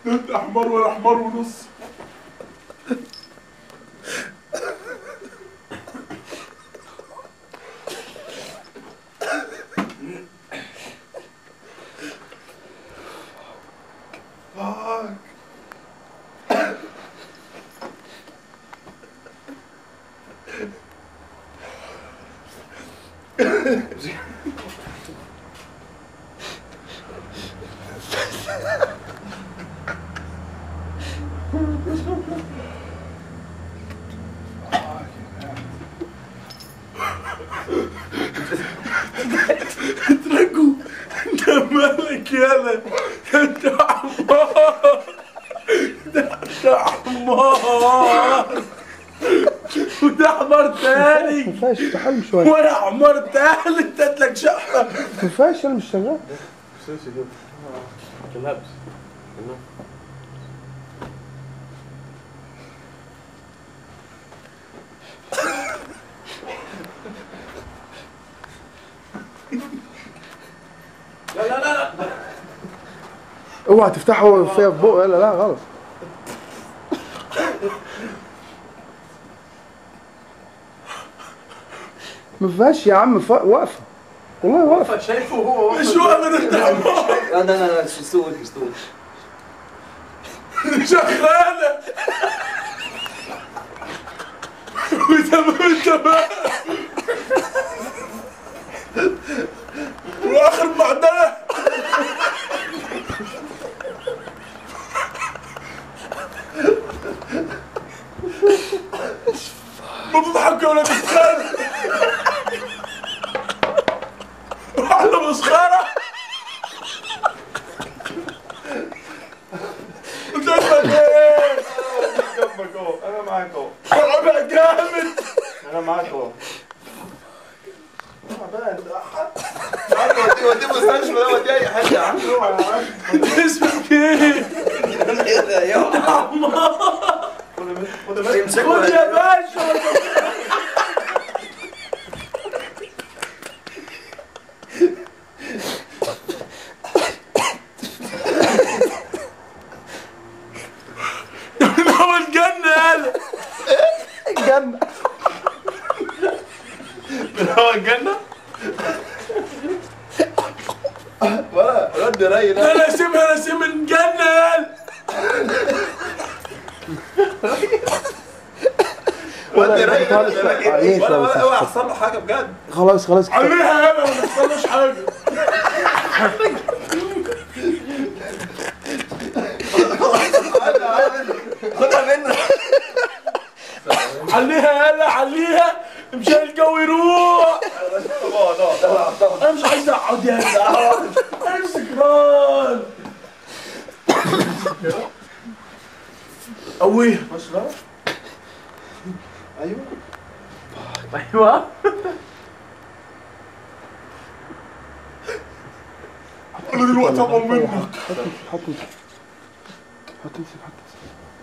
انت احمر ولا احمر ونص اتركوا انت مالك يالا انت حمار انت حمار وده حمار ما تاني ينفعش تحلم شويه وانا حمار تالت ادلك شقه ما ينفعش انا مش شغال لا لا لا اوعى تفتحه فيا في بقه لا لا غلط ما ينفعش يا عم ف- واقفه والله واقفه شايفه هو مش واقف انت حمار لا لا لا شو تسوي شو تسوي شغاله وتمام تمام واخر معدله ما تضحك يا ولد الخال واحدة مسخرة انت اسمك ايه؟ جنبك اهو انا معاك اهو طلع جامد انا معاك اهو ودي ودي مستشفى ده ودي اي حد يا عم انت اسمك ايه؟ يمسكوا خد يا باشا من اول جنة يالا الجنه من هو الجنه ولا رد ري لا لا سيبها انا سيب من جنة يالا رد ري خالص. عليه ولا خالص. ولا اوعى يحصل له حاجه بجد خلاص خلاص كفاية. عليها يالا ما تحصلوش حاجة خدها منه عليها يالا عليها مشان الجو يروح انا مش عايز اقعد يالا انا سكران قويها ايوه ايوه انا دلوقتي اضمن منك حط امسك حط امسك حط امسك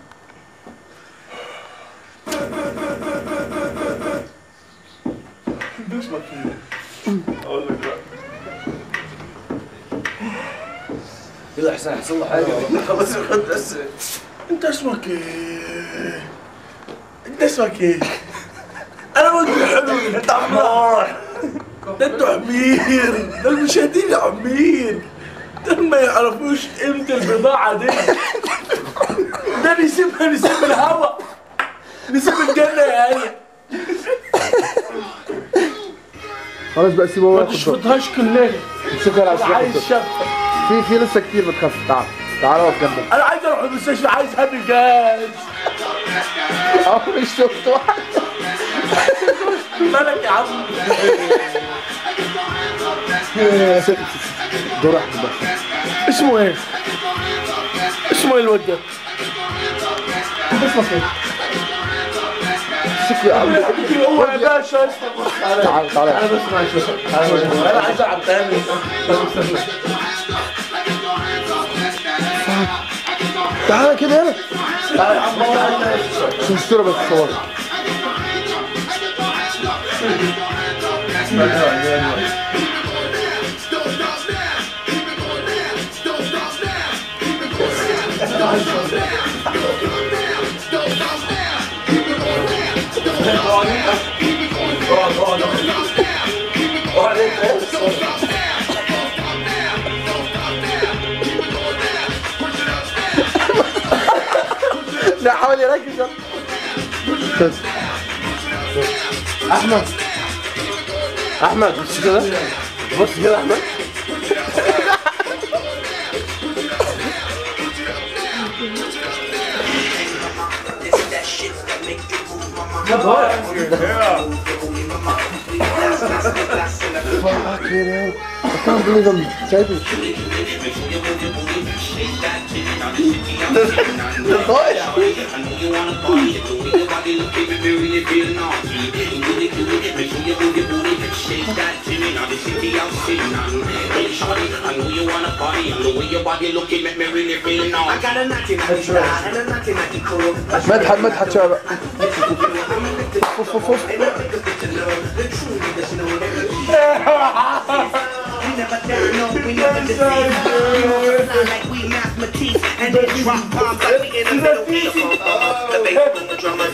انت اسمك ايه؟ اقول لك بقى يلا حسين يحصل له حاجه خلاص خد بس انت اسمك ايه؟ انت اسمك ايه؟ انا وجهي حلو انت عمار ده انتوا عمير ده المشاهدين عمير ده ما يعرفوش قيمة البضاعة دي ده نسيبها نسيب الهوا نسيب الجنة يا هلا خلاص بقى سيبه هو ما ياخد دور. تشفطهاش كلنا امسكها على انا عايز عشان شفطة في في لسه كتير بتخف تعال تعال اقف جنبك انا عايز اروح المستشفى عايز هابي جاز اه مش شفت واحد مالك يا عم سكت دور واحد بس اسمه ايه؟ اسمه ايه الواد ده؟ انت اسمك ايه؟ سكت يا عم هو يا باشا اسمك تعال تعال انا بس معلش انا عايز العب تاني تعال كده يلا تعالى يا عم هو عايز عشان الصورة بس تصور اقعد اقعد اقعد انت لا حاول يركز يلا. بس. احمد احمد بص كده بص كده احمد Fuck, you know. I can't believe I'm typing. I got a naughty naughty style and a naughty naughty crew. مدحت مدحت شوية بقى We never down, no, we never deceive. Fly like we mathematics and then drop bombs like we in the middle of the bomb. The bass boom drummer.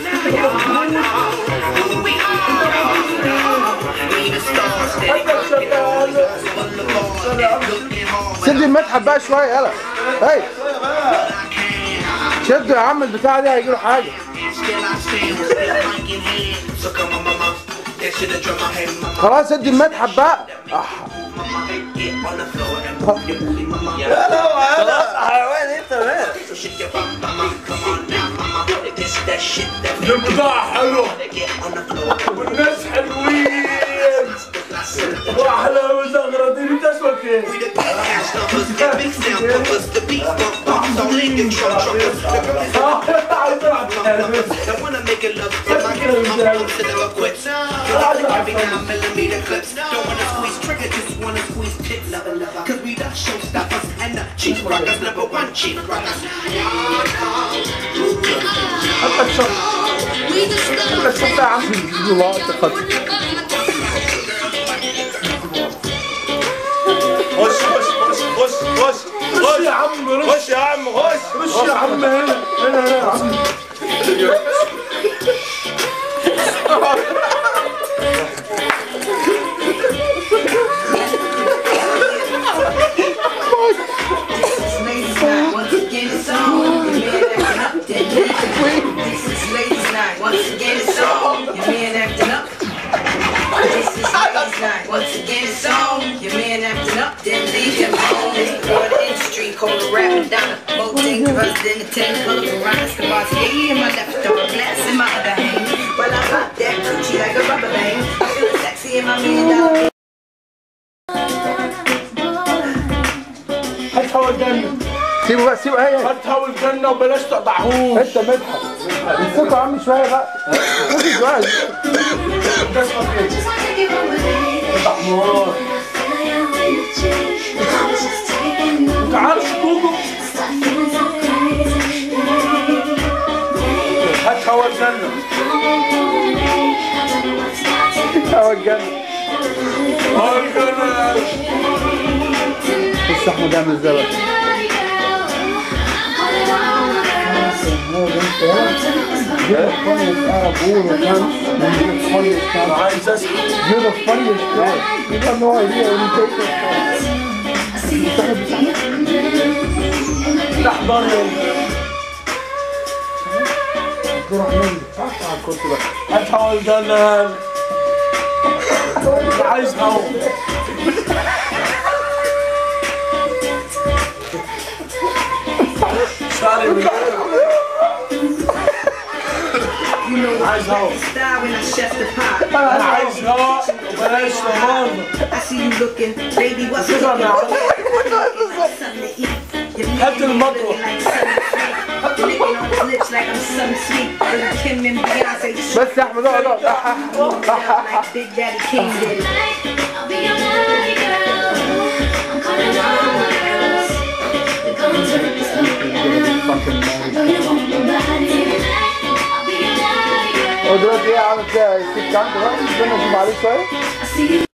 We are. We the stars steady working on. Full of bars, looking hard. سد المدحت بقى شوية يلا هاي شدوا يا عم البتاعة دي هيجيله حاجة Still I stand with still mic in hand. So come on, mama. That shit a drum my head, mama. خلاص سد المدحت بقى Mama, get on the floor and move your booty, mama. خلاص حيوان انت بقى So shake your bum, mama. Come on now, mama. This that shit that البضاعة حلوة get on the floor. والناس حلوين واحلى وزغرة دي انت اسمك ايه؟ We the big cash numbers, the big sound pumpers, the beat bump bumps, all in the trunk truckers. The girl is عايز العب تنس that wanna make it love to my girl, my mom to never quit. You like to carry nine millimeter clips. Don't wanna squeeze trigger, just wanna squeeze tits. Cause we the showstoppers and the cheap rockers, number one cheap rockers. بس انت يا عم الله تقدم خش خش خش خش خش خش يا عم رش خش يا عم خش خش يا عم هنا هنا هنا يا عم Ladies night, once again it's on. Your man acting up, then leave. This is ladies night, once again it's on. Your man acting up. This is ladies night, once again it's on. Your man acting up, then leave him alone. It's the part of the industry called a rap Madonna. More dangerous than the ten color piranhas. The boss hey in my left arm, glass in my other hand. While I rock that coochie like a rubber band. I feel sexy in my million dollar. هاتها والجنة سيبه بقى سيبه هي هي. هاتها والجنة وبلاش تقطعهوش انت مدحت امسكوا يا عم شوية بقى امسك شوية انت اسمك ايه؟ حمار تعال شكوكو هاتها والجنة هو الجنة والجنة بص احمد عامل ازاي بقى انا عايز اسمع You're the funniest guy. You got no idea when you take that تحضر لي تروح مني على الكرسي بقى هاتها والجنة انا عايز هوا شاري من عايز هوا Style when I chef the pot. انا عايز هوا وبلاش رمضان I see you looking, baby, what's كده up? يا عم Something to eat. Your هات nigga المطوة. looking like something sweet. Licking on his lips like I'm something sweet. Like Kim and Beyonce. بس يا احمد اقعد اقعد Like Big Daddy King did it. I'll be your body girl. I'm calling all my girls. We're going to this I know you want nobody. I'll be your body girl. هو دلوقتي ايه عامل كده السيت عنده بقى استنى اشوف عليه شوية I see you.